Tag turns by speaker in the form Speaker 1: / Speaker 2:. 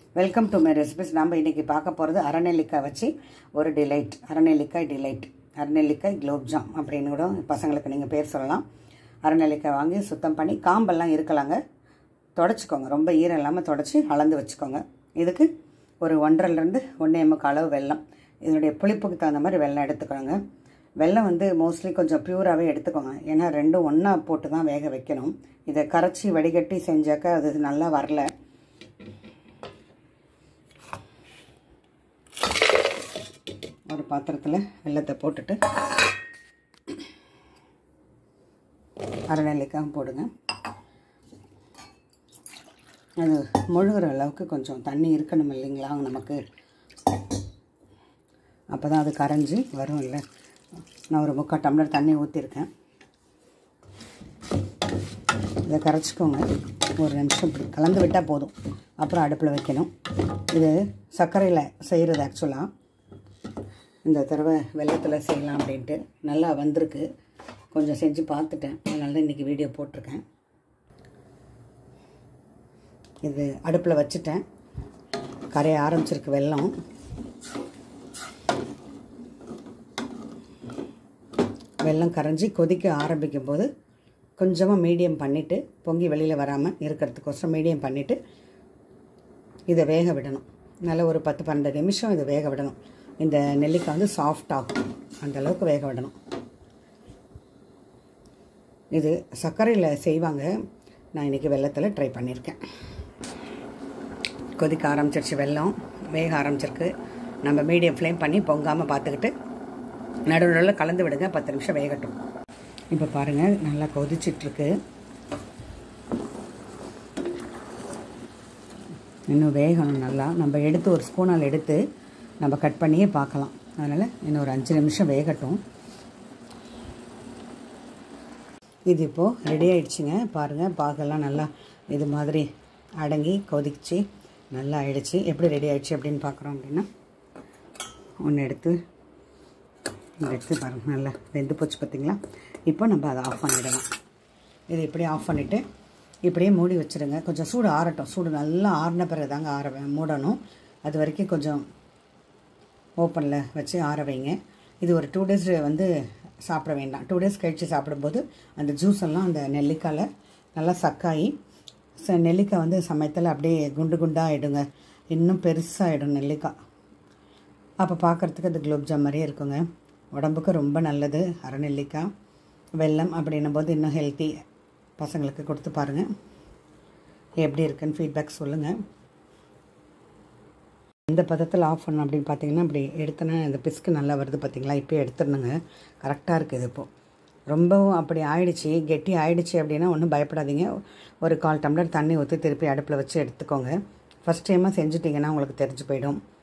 Speaker 1: welcome to my recipes நம்ம இன்றைக்கி பார்க்க போகிறது அரைநெல்லிக்காய் வச்சு ஒரு டிலைட் அரைநெல்லிக்காய் டிலைட் அரைநெல்லிக்காய் குலோப்ஜாம் அப்படின்னு கூட பசங்களுக்கு நீங்கள் பேர் சொல்லலாம் அரைநெல்லிக்காய் வாங்கி சுத்தம் பண்ணி காம்பெல்லாம் இருக்கலாங்க தொடச்சிக்கோங்க ரொம்ப ஈரம் இல்லாமல் தொடச்சி அளந்து வச்சுக்கோங்க இதுக்கு ஒரு ஒன்றரைலேருந்து ஒன்றே முக்கால் அளவு வெல்லம் இதனுடைய புளிப்புக்கு தகுந்த மாதிரி வெல்லம் எடுத்துக்கோங்க வெல்லம் வந்து மோஸ்ட்லி கொஞ்சம் ப்யூராகவே எடுத்துக்கோங்க ஏன்னா ரெண்டும் ஒன்றா போட்டு தான் வேக வைக்கணும் இதை கரைச்சி வடிகட்டி செஞ்சாக்க அது நல்லா வரல ஒரு பாத்திரத்தில் வெள்ளத்தை போட்டுட்டு அரை நெல்லிக்காய் போடுங்க அது முழுகிற அளவுக்கு கொஞ்சம் தண்ணி இருக்கணும் இல்லைங்களா நமக்கு அப்போ தான் அது கரைஞ்சி வரும் இல்லை நான் ஒரு முக்கால் டம்ளர் தண்ணி ஊற்றிருக்கேன் இதை கரைச்சிக்கோங்க ஒரு நிமிஷம் இப்படி கலந்து விட்டால் போதும் அப்புறம் அடுப்பில் வைக்கணும் இது சர்க்கரையில் செய்கிறது ஆக்சுவலாக இந்த தடவை வெள்ளத்தில் செய்யலாம் அப்படின்ட்டு நல்லா வந்திருக்கு கொஞ்சம் செஞ்சு பார்த்துட்டேன் அதனால தான் இன்றைக்கி வீடியோ போட்டிருக்கேன் இது அடுப்பில் வச்சுட்டேன் கரைய ஆரம்பிச்சிருக்கு வெல்லம் வெல்லம் கரைஞ்சி கொதிக்க ஆரம்பிக்கும் போது கொஞ்சமாக மீடியம் பண்ணிவிட்டு பொங்கி வெளியில் வராமல் இருக்கிறதுக்கோசரம் மீடியம் பண்ணிவிட்டு இதை வேக விடணும் நல்லா ஒரு பத்து பன்னெண்டு நிமிஷம் இதை வேக விடணும் இந்த நெல்லிக்காய் வந்து சாஃப்ட் ஆகும் அந்த அளவுக்கு வேக விடணும் இது சர்க்கரையில் செய்வாங்க நான் இன்றைக்கி வெள்ளத்தில் ட்ரை பண்ணியிருக்கேன் கொதிக்க ஆரம்பிச்சிருச்சு வெல்லம் வேக ஆரம்பிச்சிருக்கு நம்ம மீடியம் ஃப்ளேம் பண்ணி பொங்காமல் பார்த்துக்கிட்டு நடுவில் கலந்து விடுங்க பத்து நிமிஷம் வேகட்டும் இப்போ பாருங்கள் நல்லா கொதிச்சிட்ருக்கு இன்னும் வேகணும் நல்லா நம்ம எடுத்து ஒரு ஸ்பூனால் எடுத்து நம்ம கட் பண்ணியே பார்க்கலாம் அதனால் இன்னும் ஒரு அஞ்சு நிமிஷம் வேகட்டும் இது இப்போது ரெடி ஆயிடுச்சுங்க பாருங்கள் பாகெல்லாம் நல்லா இது மாதிரி அடங்கி கொதிச்சு நல்லா ஆயிடுச்சு எப்படி ரெடி ஆயிடுச்சு அப்படின்னு பார்க்குறோம் அப்படின்னா ஒன்று எடுத்து இங்கே எடுத்து பாருங்கள் நல்லா வெந்து போச்சு பார்த்திங்களா இப்போ நம்ம அதை ஆஃப் பண்ணிடலாம் இது இப்படி ஆஃப் பண்ணிவிட்டு இப்படியே மூடி வச்சுருங்க கொஞ்சம் சூடு ஆறட்டும் சூடு நல்லா ஆறின பிறகு தாங்க ஆற மூடணும் அது வரைக்கும் கொஞ்சம் ஓப்பனில் வச்சு ஆற வைங்க இது ஒரு டூ டேஸ் வந்து சாப்பிட வேண்டாம் டூ டேஸ் கழித்து சாப்பிடும்போது அந்த ஜூஸ் எல்லாம் அந்த நெல்லிக்காயில் நல்லா சக்காயி ச நெல்லிக்காய் வந்து சமயத்தில் அப்படியே குண்டு குண்டாக ஆகிடுங்க இன்னும் பெருசாகிடும் நெல்லிக்காய் அப்போ பார்க்குறதுக்கு அது குலோப்ஜாம் மாதிரியே இருக்குங்க உடம்புக்கு ரொம்ப நல்லது அரை நெல்லிக்காய் வெல்லம் அப்படின்னும் போது இன்னும் ஹெல்த்தி பசங்களுக்கு கொடுத்து பாருங்கள் எப்படி இருக்குன்னு ஃபீட்பேக் சொல்லுங்கள் இந்த பதத்தில் ஆஃப் பண்ணணும் அப்படின்னு பார்த்தீங்கன்னா இப்படி எடுத்தோன்னா இந்த பிஸ்கு நல்லா வருது பார்த்தீங்களா இப்போ எடுத்துடணுங்க கரெக்டாக இருக்குது இப்போது ரொம்பவும் அப்படி ஆயிடுச்சு கெட்டி ஆயிடுச்சு அப்படின்னா ஒன்றும் பயப்படாதீங்க ஒரு கால் டம்ளர் தண்ணி ஊற்றி திருப்பி அடுப்பில் வச்சு எடுத்துக்கோங்க ஃபஸ்ட் டைமாக செஞ்சுட்டிங்கன்னா உங்களுக்கு தெரிஞ்சு போயிடும்